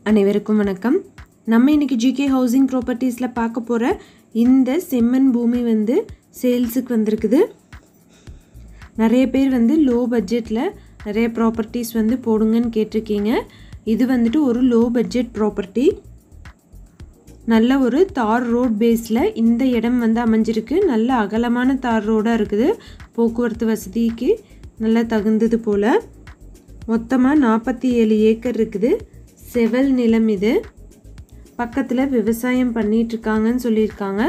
அனைவருக்கும் வணக்கம் நம்ம இன்னைக்கு ஜிகே ஹவுசிங் ப்ராப்பர்ட்டிஸில் பார்க்க போகிற இந்த செம்மண் பூமி வந்து சேல்ஸுக்கு வந்திருக்குது நிறைய பேர் வந்து லோ பட்ஜெட்டில் நிறைய ப்ராப்பர்ட்டிஸ் வந்து போடுங்கன்னு கேட்டிருக்கீங்க இது வந்துட்டு ஒரு லோ பட்ஜெட் ப்ராப்பர்ட்டி நல்ல ஒரு தார் ரோட் பேஸில் இந்த இடம் வந்து அமைஞ்சிருக்கு நல்ல அகலமான தார் ரோடாக இருக்குது போக்குவரத்து வசதிக்கு நல்லா தகுந்தது போல் மொத்தமாக நாற்பத்தி ஏழு ஏக்கர் இருக்குது செவல் நிலம் இது பக்கத்தில் விவசாயம் பண்ணிகிட்ருக்காங்கன்னு சொல்லியிருக்காங்க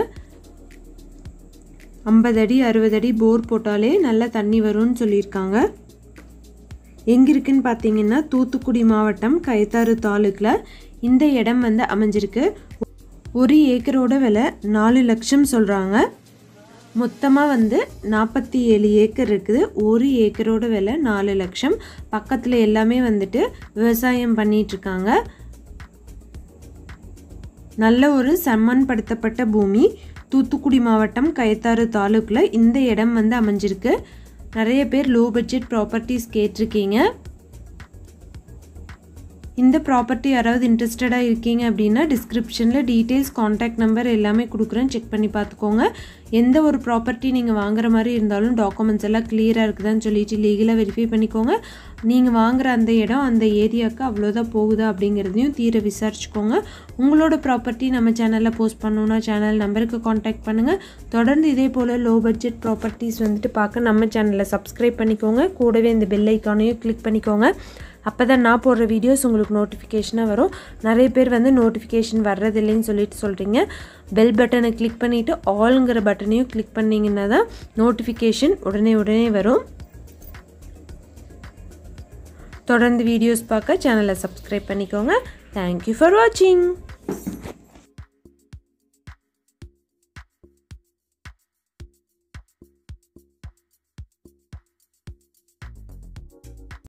ஐம்பது அடி அறுபது அடி போர் போட்டாலே நல்ல தண்ணி வரும்னு சொல்லியிருக்காங்க எங்கே இருக்குன்னு பார்த்தீங்கன்னா தூத்துக்குடி மாவட்டம் கயத்தாறு தாலுக்கில் இந்த இடம் வந்து அமைஞ்சிருக்கு ஒரு ஏக்கரோட விலை நாலு லட்சம் சொல்கிறாங்க மொத்தமாக வந்து நாற்பத்தி ஏழு ஏக்கர் இருக்குது ஒரு ஏக்கரோட விலை நாலு லட்சம் பக்கத்தில் எல்லாமே வந்துட்டு விவசாயம் பண்ணிகிட்ருக்காங்க நல்ல ஒரு சம்மன்படுத்தப்பட்ட பூமி தூத்துக்குடி மாவட்டம் கயத்தாறு தாலுக்கில் இந்த இடம் வந்து அமைஞ்சிருக்கு நிறைய பேர் லோ பட்ஜெட் ப்ராப்பர்ட்டிஸ் கேட்டிருக்கீங்க இந்த ப்ராப்பர்ட்டி யாராவது இன்ட்ரெஸ்டடாக இருக்கீங்க அப்படின்னா டிஸ்கிரிப்ஷனில் டீட்டெயில்ஸ் காண்டாக்ட் நம்பர் எல்லாமே கொடுக்குறேன் செக் பண்ணி பார்த்துக்கோங்க எந்த ஒரு ப்ராப்பர்ட்டி நீங்கள் வாங்குற மாதிரி இருந்தாலும் டாக்குமெண்ட்ஸ் எல்லாம் கிளியராக இருக்குதான்னு சொல்லிட்டு லீகலாக வெரிஃபை பண்ணிக்கோங்க நீங்கள் வாங்குற அந்த இடம் அந்த ஏரியாவுக்கு அவ்வளோதான் போகுதா அப்படிங்கிறதையும் தீர விசாரிச்சுக்கோங்க உங்களோட ப்ராப்பர்ட்டி நம்ம சேனலில் போஸ்ட் பண்ணணுன்னா சேனல் நம்பருக்கு காண்டாக்ட் பண்ணுங்கள் தொடர்ந்து இதே போல் லோ பட்ஜெட் ப்ராப்பர்ட்டிஸ் வந்துட்டு பார்க்க நம்ம சேனலை சப்ஸ்கிரைப் பண்ணிக்கோங்க கூடவே இந்த பெல் ஐக்கானையும் கிளிக் பண்ணிக்கோங்க அப்போ தான் நான் போடுற வீடியோஸ் உங்களுக்கு நோட்டிஃபிகேஷனாக வரும் நிறைய பேர் வந்து நோட்டிஃபிகேஷன் வர்றதில்லைன்னு சொல்லிட்டு சொல்கிறீங்க பெல் பட்டனை கிளிக் பண்ணிவிட்டு ஆளுங்கிற பட்டனையும் கிளிக் பண்ணிங்கன்னா தான் நோட்டிஃபிகேஷன் உடனே உடனே வரும் தொடர்ந்து வீடியோஸ் பார்க்க சேனலை சப்ஸ்கிரைப் பண்ணிக்கோங்க தேங்க்யூ ஃபார் வாட்சிங்